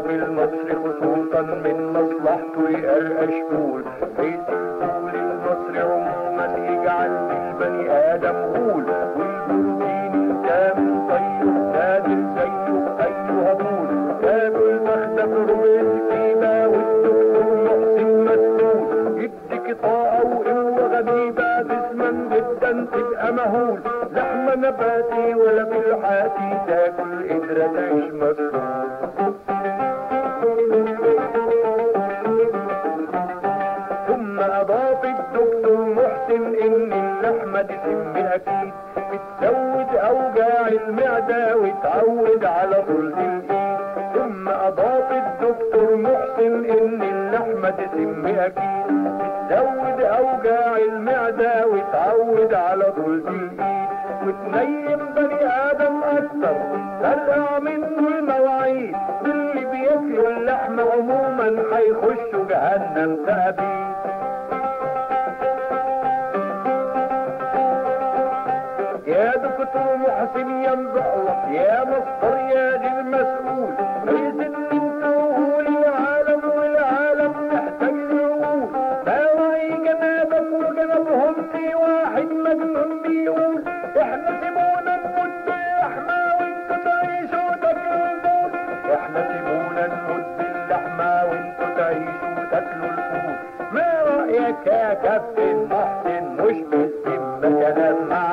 في المصري خصوصا من مصلحته يقرقش فول بيسيبوا للمصري عموما يجعل البني ادم غول والبروتين الكامل طيب نادر زيه اي هبول تاكل مخدك ربع سكينه والدكتور محسن مسؤول يديك طاقه وقوه غريبه جسما جدا تبقى مهول لحمه نباتي ولا بالحاتي تاكل قدره تعيش مسؤول ثم اضاف الدكتور محسن ان اللحمه دي سم اكيد بتزود اوجاع المعده وتعود على طول الايد ثم اضاف الدكتور محسن ان اللحمه دي سم اكيد بتزود اوجاع المعده وتعود على طول الايد وتنيم بني ادم اكتر ترقع منه المواعيد واللي بياكلوا اللحمه عموما هيخشوا جهنم تأبيد يا دكتور محسن يا مزعلط يا مصدر يا دي المسؤول ليس اللي انت وهو للعالم والعالم محتاج لعقول ما رأي جنابك وجنبهم في واحد مجنون بيقول احنا سيبونا نموت باللحمة وانتوا تعيشوا تاكلوا الفول احنا سيبونا نموت باللحمة وانتوا تعيشوا تاكلوا الفول ما رأيك يا كابتن محسن مش بالذمة كلام مع